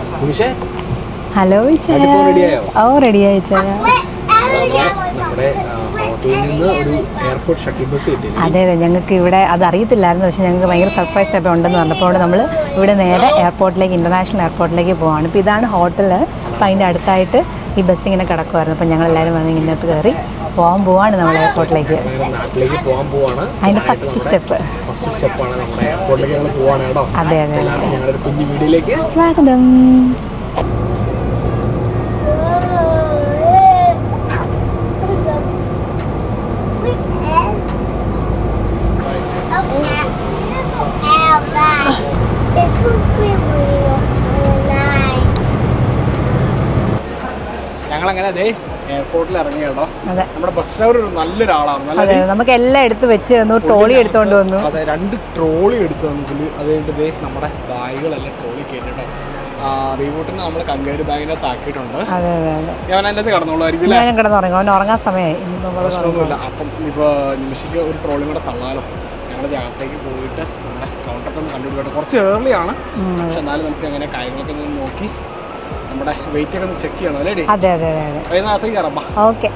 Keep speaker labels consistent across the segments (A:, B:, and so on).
A: നിമിഷേ
B: hello
A: അതിപ്പോ റെഡിയായോ?
B: ഓ ready അയച്ചാ
A: നമ്മളെ നമ്മുടെ ആ, ഹോട്ടലിൽ നിന്ന് ഒരു എയർപോർട്ട് ഷട്ടിൽ ബസ് കിട്ടി
B: അതെ അതെ ഞങ്ങൾക്ക് ഇവിടെ അത് അറിയത്തില്ലായിരുന്നു പക്ഷേ ഞങ്ങൾക്ക് ഭയങ്കര സർപ്രൈസ് ടൈപ്പ് ഉണ്ടെന്ന് പറഞ്ഞപ്പോൾ നമ്മൾ ഇവിടെ നേരെ എയർപോർട്ടിലേക്ക് ഇൻ്റർനാഷണൽ എയർപോർട്ടിലേക്ക് പോവാണ് ഇപ്പോൾ ഇതാണ് ഹോട്ടൽ അപ്പോൾ അതിൻ്റെ അടുത്തായിട്ട് ഈ ബസ് ഇങ്ങനെ കിടക്കുമായിരുന്നു അപ്പോൾ ഞങ്ങൾ എല്ലാവരും വന്ന് ഇങ്ങോട്ട് കയറി പോകാൻ പോവാണ് നമ്മൾ എയർപോർട്ടിലേക്ക്
A: ഞങ്ങളുടെ നാട്ടിലേക്ക് പോകാൻ പോവാണ്
B: അതിൻ്റെ ഫസ്റ്റ് സ്റ്റെപ്പ്
A: ഫസ്റ്റ് സ്റ്റെപ്പാണ് നമ്മുടെ എയർപോർട്ടിലേക്ക് ഞങ്ങൾ പോവാണ് കേട്ടോ
B: അതെ അതെ
A: എല്ലാവർക്കും ഞങ്ങളുടെ ഒരു കുഞ്ഞു വീഡിയോയിലേക്ക്
B: സ്വാഗതം
A: ഞങ്ങൾ അങ്ങനെ അതെ എയർപോർട്ടിൽ ഇറങ്ങി കേട്ടോ
B: അതെ
A: നമ്മുടെ ബസ് ഡ്രൈവർ ഒരു നല്ലൊരാളാണ് നല്ല
B: അതെ നമുക്ക് എല്ലാം എടുത്ത് വെച്ച് തന്നു ട്രോളി എടുത്തോണ്ട് വന്നു
A: അതെ രണ്ട് ട്രോളി എടുത്തു തന്നിട്ടുണ്ട് അത് കഴിഞ്ഞിട്ട് ദേ നമ്മുടെ ബാഗുകളെല്ലാം ട്രോളി കയറ്റിട്ടോ റീബൂട്ടിന് നമ്മൾ കങ്കേരി ബാഗിനകത്ത് ആക്കിയിട്ടുണ്ട്
B: അതെ അതെ അതെ
A: ഞാൻ അതിൻ്റെ അകത്ത് കടന്നോളായിരിക്കും അല്ലേ
B: ഞാനും കിടന്നുറങ്ങി അവൻ ഉറങ്ങാൻ സമയമായി ഇനിയിപ്പോൾ നമ്മൾ
A: പ്രശ്നമൊന്നുമില്ല അപ്പം ഇപ്പോൾ നിമിഷയ്ക്ക് ഒരു ട്രോളിയും കൂടെ തള്ളാലോ ഞങ്ങളുടെ അകത്തേക്ക് പോയിട്ട് നമ്മുടെ കൗണ്ടറൊക്കെ ഒന്ന് കണ്ടുപിടിക്കട്ടെ കുറച്ച് ഏർലി ആണ് പക്ഷെ എന്നാലും നമുക്ക് അങ്ങനെ കാര്യങ്ങളൊക്കെ ഒന്ന് നോക്കി നമ്മുടെ വെയിറ്റ് ഒക്കെ ഒന്ന് ചെക്ക് ചെയ്യണം അല്ലേ ഡി
B: അതെ അതെ അതെ അതെ
A: അതിനകത്തേക്ക് കയറാം ബാ
B: ഓക്കെ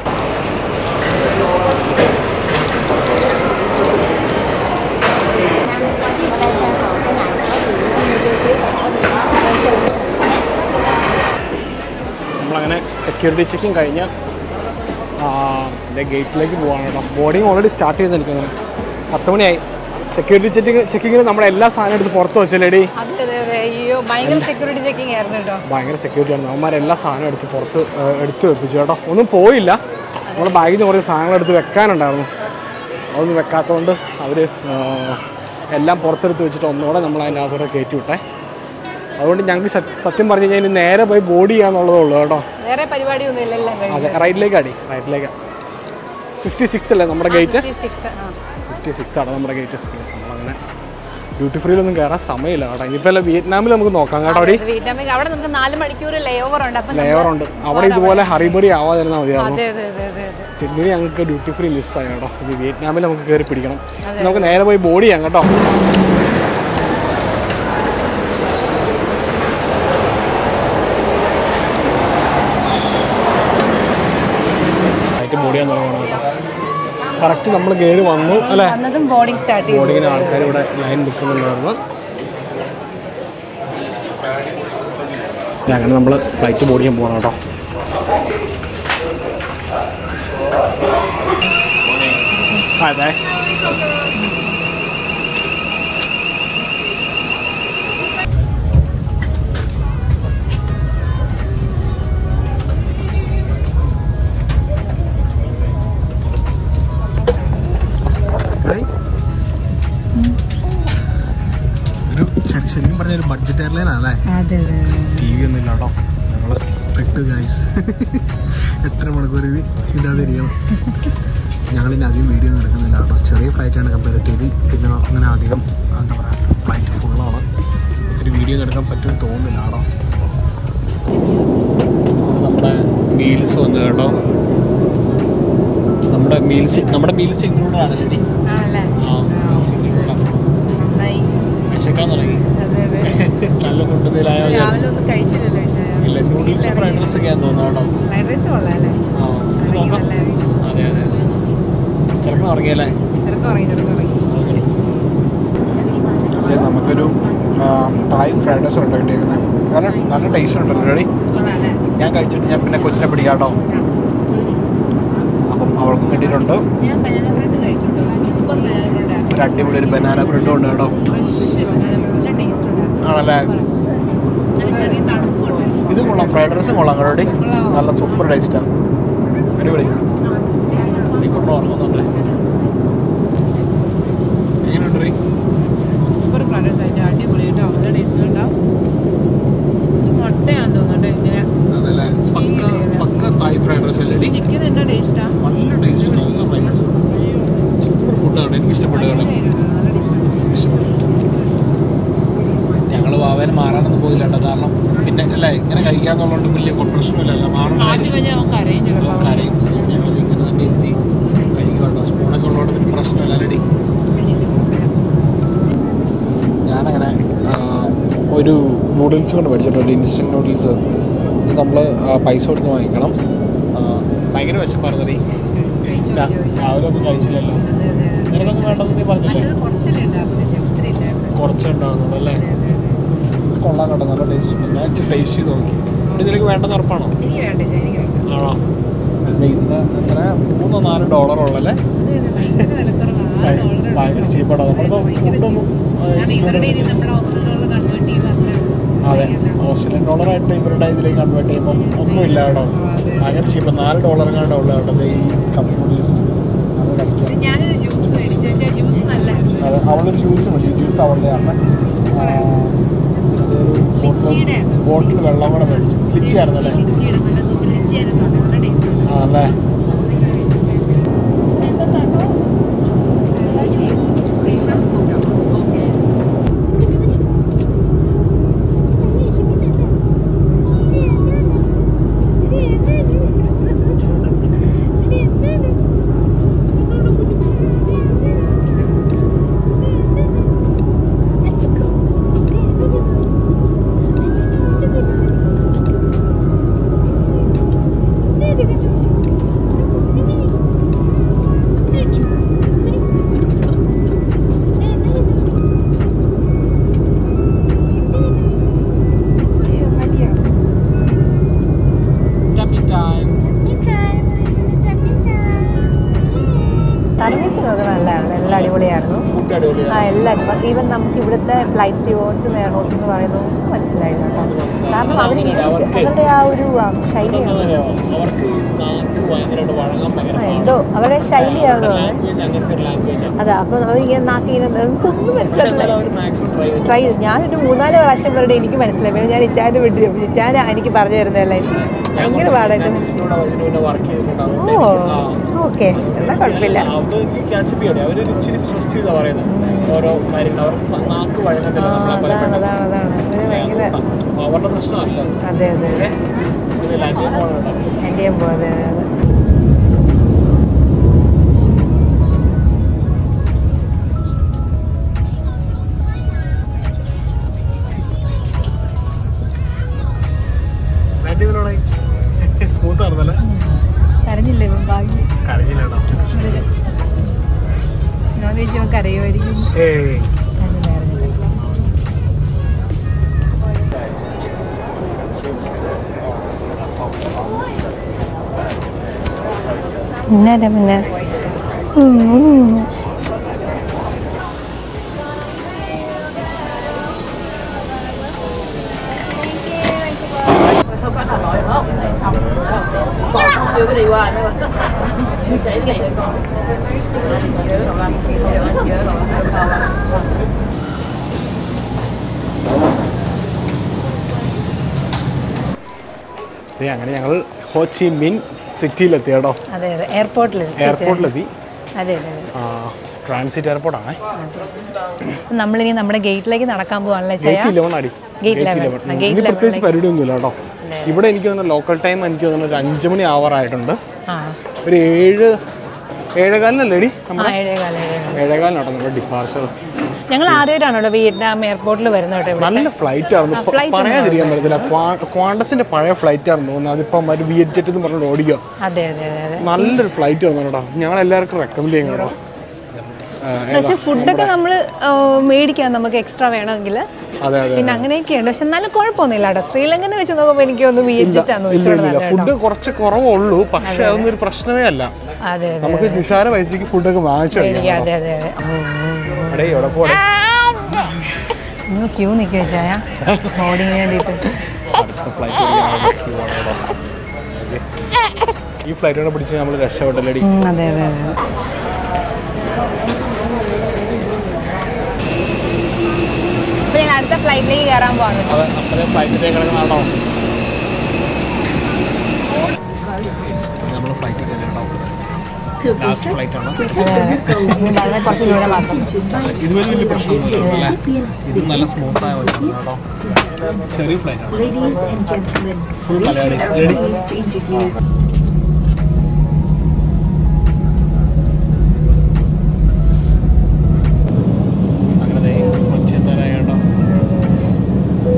A: നമ്മളങ്ങനെ സെക്യൂരിറ്റി ചെക്കിങ് കഴിഞ്ഞ് എൻ്റെ ഗേറ്റിലേക്ക് പോവാണ് കേട്ടോ ബോർഡിങ് ഓൾറെഡി സ്റ്റാർട്ട് ചെയ്ത് നിൽക്കുന്നത് പത്ത് മണിയായി സെക്യൂരിറ്റി ചെക്കിങ് ചെക്കിങ്ങിന് നമ്മുടെ എല്ലാ സാധനം എടുത്ത് പുറത്ത് വെച്ചല്ലേടി
B: അതെ അതെ അതെ അയ്യോ ഭയങ്കര സെക്യൂരിറ്റി ചെക്കിംഗ് ആയിരുന്നു കേട്ടോ
A: ഭയങ്കര സെക്യൂരിറ്റി ആണ് അവന്മാർ എല്ലാ സാധനവും എടുത്ത് പുറത്ത് ആ, എടുത്ത് വെപ്പിച്ചു കേട്ടോ ഒന്നും പോയില്ല നമ്മൾ ബാഗിൽ നിന്ന് കുറേ സാധനങ്ങൾ എടുത്ത് വെക്കാനുണ്ടായിരുന്നു അതൊന്നും വെക്കാത്തതുകൊണ്ട് അവർ എല്ലാം പുറത്തെടുത്ത് വെച്ചിട്ട് ഒന്നുകൂടെ നമ്മൾ അതിൻ്റെ അകത്തോടെ കയറ്റി വിട്ടേ അതുകൊണ്ട് ഞങ്ങൾക്ക് സത്യ- സത്യം പറഞ്ഞു കഴിഞ്ഞാൽ ഇനി നേരെ പോയി ബോഡി ചെയ്യാന്നുള്ളതേ ഉള്ളൂ കേട്ടോ
B: വേറെ പരിപാടിയൊന്നും ഇല്ല എല്ലാം കഴിഞ്ഞു
A: അതെ റൈറ്റിലേക്ക് അടി റൈറ്റിലേക്ക് ഫിഫ്റ്റി സിക്സ് അല്ലേ നമ്മുടെ ഗേറ്റ് ഫിഫ്റ്റി സിക്സ് ആണ് നമ്മുടെ ഗേറ്റ് നമ്മളങ്ങനെ ഡ്യൂട്ടി ഫ്രീയിലൊന്നും കയറാൻ സമയമില്ല കേട്ടോ ഇനിയിപ്പോൾ അല്ല വിയറ്റ്നാമിൽ നമുക്ക് നോക്കാം കേട്ടോ അവിടെ
B: വിയറ്റ്നാമിൽ അവിടെ നമുക്ക് നാല് മണിക്കൂർ ലേ ഓവർ ഉണ്ട് അപ്പം
A: ലെയർ ഉണ്ട് അവിടെ ഇതുപോലെ ഹറിബറി ആവാതിരുന്നാൽ മതിയായിരുന്നു
B: അതെ അതെ അതെ അതെ അതെ
A: സിഡ്നിയിൽ ഞങ്ങൾക്ക് ഡ്യൂട്ടി ഫ്രീ മിസ്സായി കേട്ടോ ഇത് വിയറ്റ്നാമിൽ നമുക്ക് കയറി പിടിക്കണം നമുക്ക് നേരെ പോയി ബോഡി ചെയ്യാം കേട്ടോ ആയിട്ട് ബോഡി ചെയ്യാൻ തുടങ്ങണം കേട്ടോ കറക്റ്റ് നമ്മൾ കയറി വന്നു അല്ലേ
B: വന്നതും ബോർഡിംഗ് സ്റ്റാർട്ട് ചെയ്തു
A: ബോർഡിങ്ങിന് ആൾക്കാർ ഇവിടെ ലൈൻ നിൽക്കുന്നുണ്ടായിരുന്നു അങ്ങനെ നമ്മൾ ഫ്ലൈറ്റ് ബോർഡ് ചെയ്യാൻ പോകണം കേട്ടോ അതെ ഒരു ശരി- ശരിക്കും പറഞ്ഞ ഒരു ബഡ്ജറ്റ് എയർലൈൻ ആണല്ലേ
B: അതെ അതെ അതെ
A: ടി വി ഒന്നും ഇല്ല കേട്ടോ ഞങ്ങൾ പെട്ട് ഗൈസ് എത്ര മണിക്കൂർ ഇല്ലാതെ ഇരിക്കണം ഞങ്ങളിനി അധികം വീഡിയോ ഒന്നും എടുക്കുന്നില്ല കേട്ടോ ചെറിയ ഫ്ലൈറ്റാണ് കമ്പാരിറ്റീവ്ലി പിന്നെ അങ്ങനെ അധികം എന്താ പറയുക ഫ്ലൈറ്റ് ഫുള്ളാണ് ഒത്തിരി വീഡിയോ ഒന്നും എടുക്കാൻ പറ്റുമെന്ന് തോന്നുന്നില്ല കേട്ടോ നമ്മുടെ മീൽസ് വന്നു കേട്ടോ നമ്മുടെ മീൽസ് നമ്മുടെ മീൽസ് ഇൻക്ലൂഡഡ് ആണല്ലേ ഡി?
B: ആണല്ലേ
A: ആ മീൽസ് ഇൻക്ലൂഡഡ് ആണ്
B: നന്നായി
A: വിശക്കാൻ തുടങ്ങി
B: അതെ അതെ
A: നല്ല ഫുഡ് എന്തെങ്കിലും
B: രാവിലെ ഒന്നും കഴിച്ചില്ലല്ലോ
A: ഇല്ല നൂഡിൽസ് ഫ്രൈഡ് റൈസ് ഒക്കെയാന്ന് തോന്നുന്നു കേട്ടോ
B: ഫ്രൈഡ് റൈസ് കൊള്ളാല്ലേ
A: ആ,
B: ഇറങ്ങി
A: നോക്കാം.
B: നല്ലായിരുന്നു
A: അതെ അതെ ചെറുപ്പം ഉറങ്ങിയല്ലേ
B: തിരക്ക് ഉറങ്ങി തിരക്ക് ഉറങ്ങി
A: അതെ നമുക്കൊരു തായ് ഫ്രൈഡ് റൈസ് ഉണ്ട് കിട്ടിയേക്കുന്നത് നല്ല നല്ല ടേസ്റ്റ് ഉണ്ടല്ലോ റെഡി
B: കൊള്ളാല്ലേ
A: ഞാൻ കഴിച്ചിട്ട് ഞാൻ പിന്നെ കൊച്ചിനെ പിടിക്കാം കേട്ടോ അപ്പം അവൾക്കും കിട്ടിയിട്ടുണ്ട്
B: ഞാൻ ബനാന ബ്രെഡ് കഴിച്ചു കേട്ടോ സൂപ്പർ ബനാന ബ്രെഡ്
A: ഒരു അടിപൊളി ഒരു ബനാന ബ്രെഡും ഉണ്ട് കേട്ടോ
B: ഫ്രഷ് ബനാന ബ്രെഡ് നല്ല ടേസ്റ്റ് ഉണ്ടായിരുന്നു
A: ആണല്ലേ
B: നല്ല ചെറിയ തണുപ്പുണ്ട്
A: ഇത് കൊള്ളാം ഫ്രൈഡ് റൈസും കൊള്ളാം കേട്ടോ നല്ല സൂപ്പർ ടേസ്റ്റാണ് അടിപൊളി കൊണ്ട് ഉറങ്ങുന്നുണ്ടല്ലേ എങ്ങനെയുണ്ട് റീ
B: സൂപ്പർ ഫ്രൈഡ് റൈസ് കഴിച്ചാൽ അടിപൊളി കേട്ടോ നല്ല ടേസ്റ്റ് ഉണ്ടാവും ഇത് മുട്ടയാന്ന് തോന്നുന്നു കേട്ടോ ഇങ്ങനെ
A: അതല്ലേ പക്ക പക്ക തായ് ഫ്രൈഡ് റൈസ് അല്ലേ
B: ചിക്കൻ എന്താ ടേസ്റ്റാ
A: നല്ല ടേസ്റ്റ് നല്ല ഫ്രൈസ് സൂപ്പർ ഫുഡാണ് എനിക്ക് ഇഷ്ടപ്പെട്ടു കേട്ടോ
B: നല്ല ടേസ്റ്റ്
A: ഇഷ്ടപ്പെട്ടു ഞങ്ങൾ വാവേനെ മാറാനൊന്നും പോയില്ല കേട്ടോ കാരണം പിന്നെ അല്ലേ ഇങ്ങനെ കഴിക്കാന്നുള്ളതുകൊണ്ട് വലിയ പ്രശ്നമില്ലല്ലോ മാറണം
B: ആദ്യം വരെ നമുക്ക് അറേഞ്ച് കേട്ടോ
A: കരയും ഞങ്ങൾ ഇങ്ങനെ തന്നെ ഇരുത്തി കഴിക്കും കേട്ടോ സ്പൂണൊക്കെ ഉള്ളതുകൊണ്ട് പിന്നെ പ്രശ്നമില്ല അല്ലടി ഞാനങ്ങനെ ഒരു നൂഡിൽസ് കൊണ്ട് മേടിച്ചിട്ടുണ്ട് ഒരു ഇൻസ്റ്റൻറ്റ് നൂഡിൽസ് ഇത് നമ്മൾ പൈസ കൊടുത്ത് വാങ്ങിക്കണം ആ, ഭയങ്കര വിശപ്പായിരുന്നു നീ രാവിലെ ഒന്നും കഴിച്ചില്ലല്ലോ നിനക്കൊന്നും വേണ്ടെന്ന് നീ പറഞ്ഞില്ലേ കുറച്ചുണ്ടാവുന്നുള്ളൂ അല്ലേ കൊള്ളാൻ കേട്ടോ നല്ല ടേസ്റ്റ് ഉണ്ട് ഞാൻ ഇച്ചിരി ടേസ്റ്റ് ചെയ്ത് നോക്കി ഇത് നിനക്ക് വേണ്ടെന്ന് ഉറപ്പാണോ ആണോ ഇത് ഇതിന് എത്ര മൂന്നോ നാലോ ഡോളർ ഉള്ളല്ലേ ഭയങ്കര ചീപ്പാട്ടോ നമ്മളിപ്പോൾ ഫുഡൊന്നും അതെ ഓസ്ട്രേലിയൻ ഡോളറായിട്ട് ഇവരുടെ ഇതിലേക്ക് കൺവേർട്ട് ചെയ്യുമ്പോൾ ഒന്നുമില്ല കേട്ടോ ഭയങ്കര ചീപ്പ് നാല് ഡോളർ കണ്ടോ ഉള്ളു കേട്ടോ ദേ ഈ കപ്പി നൂഡിൽസ് അത് കഴിക്കാം
B: ഞാനൊരു ജ്യൂസ് മേടിച്ചു വെച്ചാൽ ജ്യൂസ് നല്ലായിരുന്നു
A: അതെ അവളൊരു ജ്യൂസ് മേടിച്ചു ജ്യൂസ് അവളുടെയാണ്
B: ലിച്ചിയുടെ ആയിരുന്നു.
A: ബോട്ടിൽ വെള്ളം കൂടെ മേടിച്ചു ലിച്ചി ആയിരുന്നല്ലേ
B: ലിച്ചിയുടെ നല്ല സൂപ്പർ ലിച്ചി ആയിരുന്നു നല്ല ടേസ്റ്റ്
A: ആ അല്ലേ
B: സർവീസ് ഒക്കെ നല്ലതായിരുന്നു എല്ലാം അടിപൊളിയായിരുന്നു
A: ഫുഡ് അടിപൊളിയാണ്
B: ആ എല്ലാവരും ഈവൻ നമുക്ക് ഇവിടുത്തെ ഫ്ലൈറ്റ് സ്റ്റീവേർഡ്സും എയർ ഹോസ്റ്റസ് എന്ന് പറയുന്നത് ഒന്നും മനസ്സിലായില്ല കേട്ടോ കാരണം അവർ അവരുടെ ആ ഒരു ആ, ശൈലിയാണ്
A: അവർക്ക് നാക്ക് ഭയങ്കരമായിട്ട് വഴങ്ങാൻ ഭയങ്കര
B: ആ, എന്തോ അവരുടെ ശൈലിയാണെന്ന് തോന്നുന്നു
A: ലാംഗ്വേജ് അങ്ങനത്തെ ഒരു ലാംഗ്വേജാണ്
B: അതെ അപ്പം അവരിങ്ങനെ നാക്കി ഇങ്ങനെ നമുക്കൊന്നും മനസ്സിലായില്ല
A: അവർ മാക്സിമം ട്രൈ ചെയ്തു
B: ട്രൈ ചെയ്തു ഞാനൊരു മൂന്നാല് പ്രാവശ്യം പേരുടെ എനിക്ക് മനസ്സിലായി പിന്നെ ഞാൻ ഇച്ചാൻ്റെ വിട്ടു ചോദിച്ചു ഇച്ചാൻ എനിക്ക് പറഞ്ഞു തരുന്നതല്ല ഭയങ്കര പാടായിട്ട്
A: വർക്ക് ചെയ്തിട്ടുണ്ട്
B: ഓ
A: അതുകൊണ്ട് ആ.
B: ഓക്കെ എന്നാൽ കുഴപ്പമില്ല
A: അത് ഈ ക്യാച്ചപ്പ് ചെയ്യണേ അവർ ഇച്ചിരി സ്ട്രെസ് ചെയ്താ പറയുന്നത് ഓരോ കാര്യങ്ങൾ അവർക്ക് നാക്ക്
B: ആ
A: വഴങ്ങത്തില്ല നമ്മളെ പോലെ
B: അതാണ് അതാണ് അതാണ് ഒരു ഭയങ്കര
A: അപ്പൊ അവരുടെ പ്രശ്നമല്ല
B: അതെ അതെ അതെ
A: ഇത് ലാൻഡിങ് പോകണം
B: എൻ്റെ ചെയ്യാൻ പോകും അതെ അതെ അതെ
A: ലാൻഡിങ്ങിനോടെ സ്മൂത്ത് ആയിരുന്നല്ലേ
B: കരഞ്ഞില്ലേ ഇപ്പം ഭാഗ്യം
A: കരഞ്ഞില്ലേടാ
B: ഞാൻ ചോദിച്ചു കരയുമായിരിക്കും
A: ഏയ്
B: കരഞ്ഞില്ല കരഞ്ഞില്ല പിന്നെ പിന്നെ
A: ദേ അങ്ങനെ ഞങ്ങൾ ഹോച്ചി മിൻ സിറ്റിയിലെത്തി കേട്ടോ
B: അതെ അതെ എയർപോർട്ടിൽ
A: എയർപോർട്ടിലെത്തി
B: അതെ അതെ അതെ
A: ട്രാൻസിറ്റ് എയർപോർട്ടാണേ
B: നമ്മളിനി നമ്മുടെ ഗേറ്റിലേക്ക് നടക്കാൻ പോവാണല്ലേ
A: ഗേറ്റ്
B: ചെയ്യാം
A: ഇലവൺ അടി
B: Gate
A: Gate
B: 11.
A: 11.
B: ആ, gate
A: ഇനി പ്രത്യേകിച്ച്
B: 11
A: പരിപാടിയൊന്നുമില്ല കേട്ടോ ഇവിടെ എനിക്ക് തോന്നുന്നു ലോക്കൽ ടൈം എനിക്ക് തോന്നുന്നു ഒരു അഞ്ച് മണി ആവാറായിട്ടുണ്ട്
B: ആ
A: ഒരു ഏഴ് ഏഴേകാലിനല്ലേ ഡി
B: ആ ഏഴേകാലം ഏഴേകാലം
A: ഏഴേകാലിനാട്ടോ നമ്മുടെ ഡിപ്പാർച്ചർ
B: ഞങ്ങൾ ആദ്യമായിട്ടാണ് കേട്ടോ വിയറ്റ്നാം എയർപോർട്ടിൽ വരുന്നത് കേട്ടോ ഇവിടെ
A: നല്ല ഫ്ലൈറ്റ് ആയിരുന്നു
B: ആ,
A: പ-
B: flight
A: പറയാതിരിക്കാൻ പറ്റത്തില്ല ക്വാ- ക്വാണ്ടസിന്റെ പഴയ ഫ്ലൈറ്റ് ആയിരുന്നു തോന്നുന്നത് അതിപ്പം ഒരു വിയറ്റ് ജെറ്റ് എന്ന് പറഞ്ഞിട്ട് ഓടിക്കുക
B: അതെ അതെ അതെ അതെ
A: നല്ലൊരു ഫ്ലൈറ്റ് ആയിരുന്നു കേട്ടോ ഞങ്ങൾ എല്ലാവർക്കും റെക്കമെൻഡ് ചെയ്യും കേട്ടോ ആ,
B: എന്നുവെച്ചാൽ ഫുഡൊക്കെ നമ്മൾ മേടിക്കാം നമുക്ക് എക്സ്ട്രാ വേണമെങ്കിൽ
A: അതെ അതെ
B: പിന്നെ അങ്ങനെയൊക്കെയുണ്ട് പക്ഷെ എന്നാലും കുഴപ്പമൊന്നുമില്ല കേട്ടോ ശ്രീലങ്കനെ വെച്ച് നോക്കുമ്പോൾ എനിക്ക് ഒന്ന് വിയച്ചിട്ടാന്ന്
A: ഇല്ല
B: വെച്ചോണ്ട്
A: ഇല്ല
B: നല്ല
A: ഫുഡ് കുറച്ച് കുറവുള്ളൂ പക്ഷെ അതൊന്നും ഒരു പ്രശ്നമേ അല്ല
B: അതെ അതെ
A: നമുക്ക് നിസാര പൈസക്ക് ഫുഡൊക്കെ വാങ്ങിച്ചു
B: മേടിക്കാം
A: കഴിക്കാം
B: അതെ അതെ അതെ
A: അടേ എവിടെ പോടെ
B: നിങ്ങൾ ക്യൂ നിൽക്കുക വെച്ചായ ബോർഡിങ്ങിന് വേണ്ടിയിട്ട്
A: അടുത്ത ഫ്ലൈറ്റ് ഈ ഫ്ലൈറ്റോടെ പിടിച്ച് നമ്മൾ രക്ഷപ്പെട്ടല്ലേ
B: ഉം, അതെ അതെ അതെ അപ്പോൾ ഞങ്ങൾ അടുത്ത ഫ്ലൈറ്റിലേക്ക് കയറാൻ പോകാണ്
A: അതെ നമ്മുടെ ഫ്ലൈറ്റിലേക്ക് കിടക്കുന്നാണോ നമ്മൾ ഫ്ലൈറ്റിൽ ലാസ്റ്റ് ഫ്ലൈറ്റ് ആണ്
B: വളരെ കുറച്ച് ദൂരം മാത്രം
A: ഇത് വലിയ വലിയ പ്രശ്നമൊന്നുമില്ല അല്ലേ ഇത് നല്ല സ്മൂത്ത് ആയ വഴിയാണ് കേട്ടോ ചെറിയ ഫ്ലൈറ്റ് ആണ്
C: Ladies and gentlemen,
A: Full
C: we
A: Malayalis.
C: are
A: Ready?
C: pleased to introduce
A: അങ്ങനെ ദേ കൊച്ചി എത്താനായി കേട്ടോ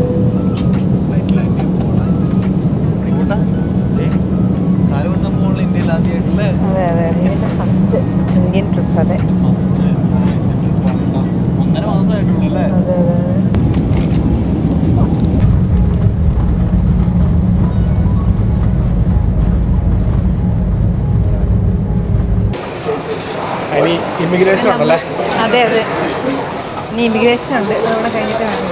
B: അതെ
A: ഫസ്റ്റ് ഒന്നര മാസമായിട്ടുള്ളൂ അല്ലേ
B: അതെ അതെ അതെ
A: ഇനി ഇമിഗ്രേഷൻ ഉണ്ടല്ലേ
B: അതെ അതെ ഇനി ഇമിഗ്രേഷൻ ഉണ്ട് അതവിടെ കഴിഞ്ഞിട്ട് വേണം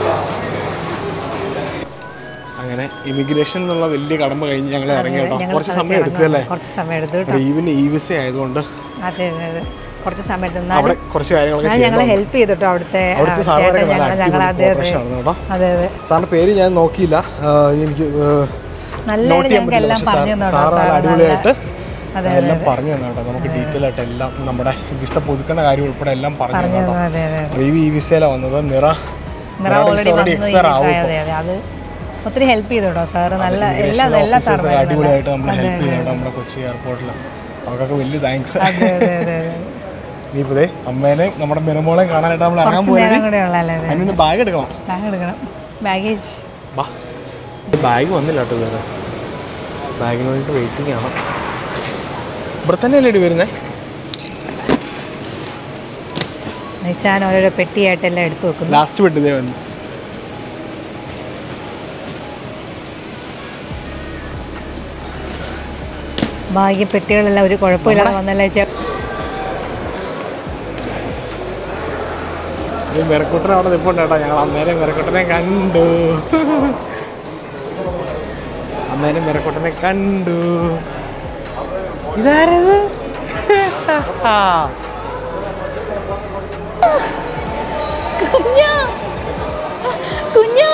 A: അങ്ങനെ ഇമിഗ്രേഷൻ എന്നുള്ള വലിയ കടമ്പ കഴിഞ്ഞ് ഞങ്ങൾ ഇറങ്ങി കേട്ടോ
B: ഞങ്ങൾ
A: കുറച്ച്
B: പതുക്കെ
A: സമയം എടുത്തു അല്ലേ
B: കുറച്ച് സമയം എടുത്തു കേട്ടോ
A: ലീവിന് ഈ വിസ ആയതുകൊണ്ട്
B: അതെ അതെ അതെ കുറച്ച് സമയം എടുത്തു
A: അവിടെ
B: എന്നാലും
A: കുറച്ച് കാര്യങ്ങളൊക്കെ
B: ഞാൻ ഞങ്ങളെ
A: ചെയ്യണം
B: ഹെൽപ്പ് ചെയ്തിട്ടോ അവിടുത്തെ ആ,
A: അവിടുത്തെ സാറുമാരൊക്കെ
B: ചേട്ടൻ
A: നല്ല
B: ഞങ്ങൾ ഞങ്ങൾ
A: അടിപൊളി
B: അതെ അതെ
A: കോർപ്പറേഷൻ ആയിരുന്നു കേട്ടോ
B: അതെ അതെ
A: സാറിന്റെ പേര് ഞാൻ നോക്കിയില്ല ആ, എനിക്ക്
B: നല്ലതായിട്ട്
A: നോട്ട് ചെയ്യാൻ
B: ഞങ്ങൾക്ക്
A: പറ്റില്ല
B: എല്ലാം
A: പക്ഷേ
B: പറഞ്ഞു തന്നു
A: സാറ് നല്ല
B: സാറ്
A: അടിപൊളിയായിട്ട്
B: അതെ,
A: എല്ലാം പറഞ്ഞു തന്നെ കേട്ടോ നമുക്ക് ഡീറ്റെയിൽ ആയിട്ട് എല്ലാം നമ്മുടെ വിസ പുതുക്കേണ്ട കാര്യം ഉൾപ്പെടെ എല്ലാം പറഞ്ഞു
B: പറഞ്ഞു
A: തന്നെ
B: തന്നു
A: കേട്ടോ
B: അതെ അതെ
A: റീവി ഈ വിസയിലാണ് വന്നത് നിറ
B: നിറ ഓൾറെഡി വന്നു
A: എക്സ്പയർ ആവും
B: അതെ അതെ അത് ഒത്തിരി ഹെൽപ്പ് ചെയ്തു കേട്ടോ സാറ് നല്ല എല്ലാ
A: ഇമിഗ്രേഷൻ
B: എല്ലാ
A: ഓഫീസേഴ്സ്
B: സാറുമാരും
A: അടിപൊളിയായിട്ട് നമ്മളെ ഹെൽപ്പ് ചെയ്തു കേട്ടോ നമ്മുടെ കൊച്ചി എയർപോർട്ടിൽ അവർക്കൊക്കെ വലിയ താങ്ക്സ്
B: അതെ അതെ അതെ അതെ
A: ഇനിയിപ്പോ ദേ അമ്മേനെയും നമ്മുടെ മിനമോളെയും കാണാനായിട്ട് നമ്മൾ ഇറങ്ങാൻ
B: കുറച്ച്
A: പോയി
B: നേരം കൂടെ ഉള്ളല്ലേ അതെ
A: അതിന് ബാഗ് എടുക്കണം
B: ബാഗ് എടുക്കണം ബാഗേജ്
A: ബാ ബാഗ് വന്നില്ല കേട്ടോ ഇതുവരെ ബാഗിന് വേണ്ടിയിട്ട് വെയിറ്റിംഗ് ആണ് ഇവിടെ തന്നെയല്ലേ ഇടി വരുന്നേ
B: നിച്ചാൻ ഓരോരോ പെട്ടിയായിട്ടെല്ലാം എടുത്തു വെക്കുന്നു
A: ലാസ്റ്റ് പെട്ട് ഇതേ വന്നു
B: ഭാഗ്യ പെട്ടികളെല്ലാം ഒരു കുഴപ്പമില്ലാതെ വന്നല്ലേ ചേ
A: ഈ മെറക്കുട്ടൻ അവിടെ നിൽപ്പുണ്ട് കേട്ടോ ഞങ്ങൾ അമ്മേനെ മെറക്കുട്ടനെ കണ്ടു അമ്മേനെ മെറക്കുട്ടനെ കണ്ടു ഇതാരത്
B: കുഞ്ഞോ കുഞ്ഞോ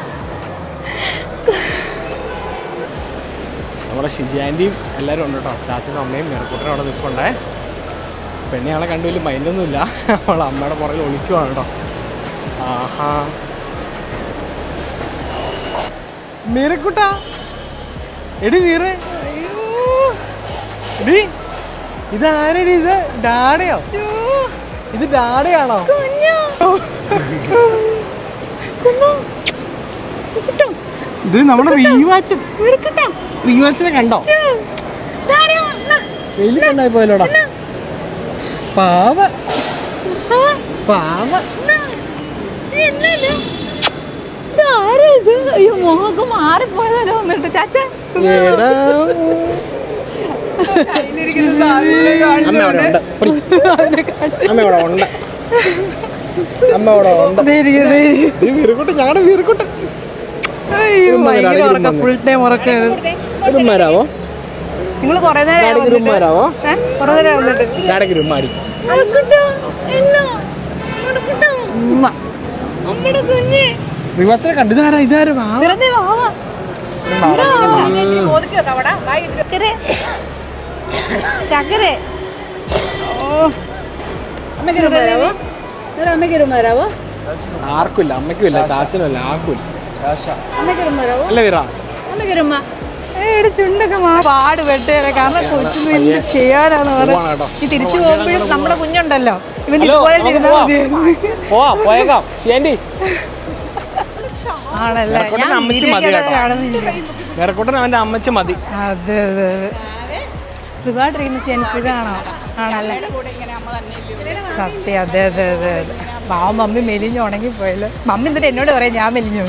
A: നമ്മുടെ ഷിജാൻ്റെയും എല്ലാവരും ഉണ്ട് കേട്ടോ ചാച്ചനും അമ്മയും മെറക്കുട്ടനും അവിടെ നിൽപ്പുണ്ടേ പെണ്ണെ ആളെ കണ്ടു വലിയ മൈൻഡൊന്നുമില്ല അവൾ അമ്മയുടെ പുറകിൽ ഒളിക്കുവാണ് കേട്ടോ ആഹാ മീരക്കുട്ട എടി മീറെ അയ്യോ. എടി ഇതാരടി ഇത് ഡാഡയോ ഇത് ഡാഡയാണോ ഇത് നമ്മുടെ റീവാച്ചൻ റീവാച്ചനെ കണ്ടോ വെയിൽ കണ്ടായി പോയല്ലോടാ പാവ പാവ
B: അയ്യോ മുഖമൊക്കെ മാറിപ്പോയതല്ലോ വന്നിട്ട് ചാച്ച
A: എടാ. അമ്മ അവിടെ ഉണ്ട് പിടി. അമ്മ അവിടെ ഉണ്ട് അമ്മ അവിടെ ഉണ്ട് ഈ വീരക്കുട്ടി ഞങ്ങളുടെ വീരക്കുട്ടി
B: ഫുൾ ടൈം ഉറക്കം
A: ഒരു വരാവോ
B: നിങ്ങൾ കുറെ നേരം
A: ഡാഡിക്ക് റൂം വരാവോ
B: കുറെ നേരം വന്നിട്ട്
A: ഡാഡിക്ക് റൂം മാടി
B: ഉമ്മ. അമ്മയുടെ കുഞ്ഞ്
A: റിവാച്ചനെ കണ്ടു ഇതാരാ ഇതാരാ വാ
B: വെറുതെ വാവാ ചക്കരെ ചക്കരെ ഓ
C: അമ്മയ്ക്ക് റൂം വരാവോ ഒരു അമ്മയ്ക്ക് റൂം വരാവോ
A: ആർക്കും ഇല്ല അമ്മയ്ക്കും ഇല്ല ചാച്ചനും ഇല്ല ആർക്കും ഇല്ല
C: അമ്മയ്ക്ക് റൂം വരാവോ
A: അല്ല വീറ
C: അമ്മയ്ക്ക് റൂമ
B: ഏടെ ചുണ്ടൊക്കെ മാ പാട് വെട്ടേരെ കാരണം കൊച്ചിന് എന്ത് ചെയ്യാനാന്ന്
A: പോവാണ്
B: പറയാ
A: കേട്ടോ
B: ഈ തിരിച്ചു പോകുമ്പോഴും നമ്മുടെ കുഞ്ഞുണ്ടല്ലോ ഇവൻ
A: ഹലോ,
B: ഇതുപോലെ
A: നമുക്ക്
B: ഇരുന്നാ
A: പോവാം.
B: മതി
A: പോവാ പോയേക്കാം ശരി
B: ആണല്ലേ
A: നിനക്കൊക്കെ
B: ഞാൻ
A: അമ്മച്ചി മതി
B: വീഡിയോയ്ക്ക്
A: കേട്ടോ.
B: കാണുന്നില്ല
A: വേറെക്കൂട്ടൻ അവന്റെ അമ്മച്ച മതി
B: അതെ അതെ അതെ സുഖമായിട്ടിരിക്കുന്നു ശനി സുഖമാണോ ആണല്ലേ സത്യം അതെ അതെ അതെ അതെ പാവം മമ്മി മെലിഞ്ഞ് ഉണങ്ങിപ്പോയല്ലോ മമ്മി എന്നിട്ട് എന്നോട് പറയാം ഞാൻ മെലിഞ്ഞു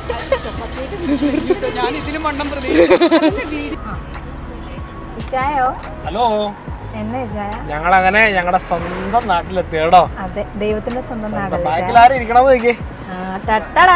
B: ചായോ
A: ഹലോ
B: എന്നെ ചായ
A: ഞങ്ങൾ അങ്ങനെ ഞങ്ങളുടെ സ്വന്തം നാട്ടിലെത്തി കേട്ടോ
B: അതെ ദൈവത്തിന്റെ സ്വന്തം നാടല്ലേ ചായ
A: ബാക്കിൽ ആരും ഇരിക്കണമെന്ന് നോക്കിയേ
B: ആ, ടട്ടടാ.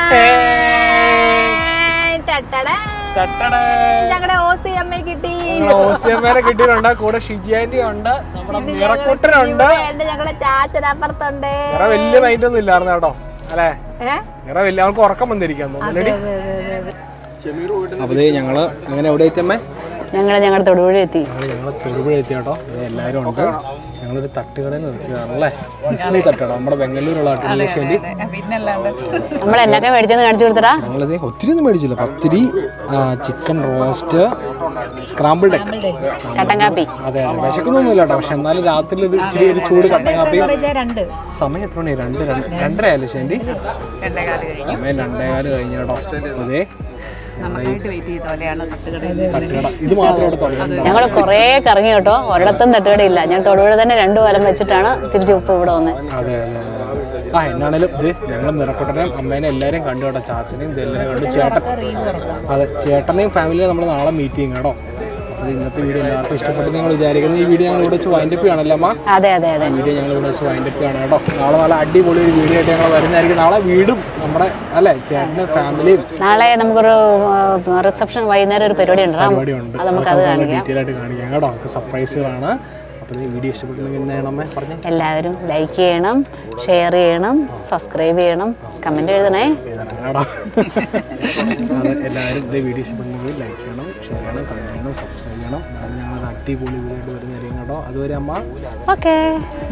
B: ടട്ടടാ. ഞങ്ങളുടെ ഓസി അമ്മയെ കിട്ടി
A: ഓസിയമ്മേനെ കിട്ടിയിട്ടുണ്ട് കൂടെ ഷിജിയാൻറ്റി ഉണ്ട് നമ്മുടെ നിറക്കുട്ടനുണ്ട്
B: എന്റെ ഞങ്ങളുടെ ചാച്ചനപ്പുറത്തുണ്ട്
A: നിറ വലിയ മൈൻഡ് ഒന്നും ഇല്ലായിരുന്നു കേട്ടോ അല്ലേ
B: ഏ
A: നിറ വലിയ അവൾക്ക് ഉറക്കം വന്നിരിക്കാൻ
B: അതെ
A: തോന്നുന്നു
B: അതെ അതെ അതെ
A: അപ്പൊ ഞങ്ങള് അങ്ങനെ എവിടെ എത്തിയമ്മേ
C: ഞങ്ങൾ ഞങ്ങളുടെ തൊടുപുഴ എത്തി
A: ഞങ്ങൾ ഞങ്ങൾ തൊടുപുഴ എത്തി കേട്ടോ ദേ എല്ലാവരും ഉണ്ട് ഞങ്ങളൊരു തട്ടുകടയിൽ നിർത്തിയതാണല്ലേ ബിസ്മി തട്ടുകട നമ്മുടെ ബംഗളൂരുള്ള അട്ടുലേശ്ശേരി
C: നമ്മൾ എന്നൊക്കെ മേടിച്ചെന്ന് കാണിച്ചു കൊടുത്തടാ
A: ഞങ്ങളിത് ഒത്തിരി ഒന്നും മേടിച്ചില്ല pathiri chicken roast scrambled egg
C: കട്ടൻ കാപ്പി
A: അതെ അതെ വിശക്കുന്നൊന്നുമില്ല കേട്ടോ പക്ഷെ എന്നാലും രാത്രി ഒരു ഇച്ചിരി ഒരു ചൂട് കട്ടൻ കാപ്പിയും
B: കുറേ ചായ രണ്ട്
A: സമയം എത്ര മണി രണ്ട് രണ്ട് രണ്ടര ആയാലും ശരി സമയം രണ്ടേകാല് കഴിഞ്ഞു കേട്ടോ അതെ
C: നമുക്കായിട്ട് വെയിറ്റ് ചെയ്ത പോലെയാണ് തട്ടുകടയിൽ
A: തട്ടുകട ഇത് മാത്രം ഇവിടെ തുടങ്ങുന്നത്
D: ഞങ്ങൾ കുറേ കറങ്ങി കേട്ടോ ഒരിടത്തും തട്ടുകടയില്ല ഞാൻ തൊടുപുഴ തന്നെ രണ്ടു വലം വെച്ചിട്ടാണ് തിരിച്ച് ഇപ്പോൾ ഇവിടെ വന്നത്
A: അതെ അതെ അതെ. ആ എന്നാണേലും ഇത് ഞങ്ങൾ നിറക്കുട്ടനെയും അമ്മേനെ എല്ലാവരെയും കണ്ടു കേട്ടോ ചാച്ചനെയും എല്ലാവരെയും കണ്ടു ചേട്ടൻ അതെ ചേട്ടനെയും ഫാമിലിയെ നമ്മൾ നാളെ മീറ്റ് ചെയ്യും കേട്ടോ അപ്പോൾ ഇന്നത്തെ വീഡിയോ എല്ലാവർക്കും ഇഷ്ടപ്പെട്ടു നിങ്ങൾ വിചാരിക്കുന്നത് ഈ വീഡിയോ ഞങ്ങൾ ഇവിടെ വെച്ച് വൈൻഡപ്പ് ചെയ്യണല്ലോ അമ്മ
D: അതെ അതെ അതെ
A: വീഡിയോ ഞങ്ങൾ ഇവിടെ വെച്ച് വൈൻഡപ്പ് ചെയ്യണം കേട്ടോ നാളെ നല്ല അടിപൊളി ഒരു വീഡിയോ ആയിട്ട് ഞങ്ങൾ വരുന്നതായിരിക്കും നാളെ വീടും നമ്മുടെ അല്ലേ ചേട്ടൻ്റെ ഫാമിലിയും
D: നാളെ നമുക്കൊരു റിസപ്ഷൻ വൈകുന്നേരം ഒരു പരിപാടി ഉണ്ട്
A: പരിപാടിയുണ്ട്
D: അത് നമുക്ക് അത് കാണിക്കാം
A: ഡീറ്റെയിൽ ആയിട്ട് കാണിക്കാം കേട്ടോ നമുക്ക് സർപ്രൈസുകളാണ് അപ്പോൾ ഈ വീഡിയോ ഇഷ്ടപ്പെട്ടില്ലെങ്കിൽ എന്ത് ചെയ്യണമേ പറഞ്ഞേ
D: എല്ലാവരും ലൈക്ക് ചെയ്യണം ഷെയർ ചെയ്യണം സബ്സ്ക്രൈബ് ചെയ്യണം കമൻ്റ് എഴുതണേ
A: എഴുതണം കേട്ടോ അത് എല്ലാവരും ഇതേ വീഡിയോ ഇഷ്ടപ്പെട്ടെങ്കിൽ ലൈക്ക് ചെയ്യണം ഷെയർ ചെയ്യണം കമൻറ്റ് ചെയ്യണം സബ്സ്ക്രൈബ് ചെയ്യണം നാളെ ഞങ്ങൾ അടിപൊളി വീഡിയോ ആയിട്ട് വരുന്നതായിരിക്കും കേട്ടോ അതുവരെ അമ്മ
D: ഓക്കേ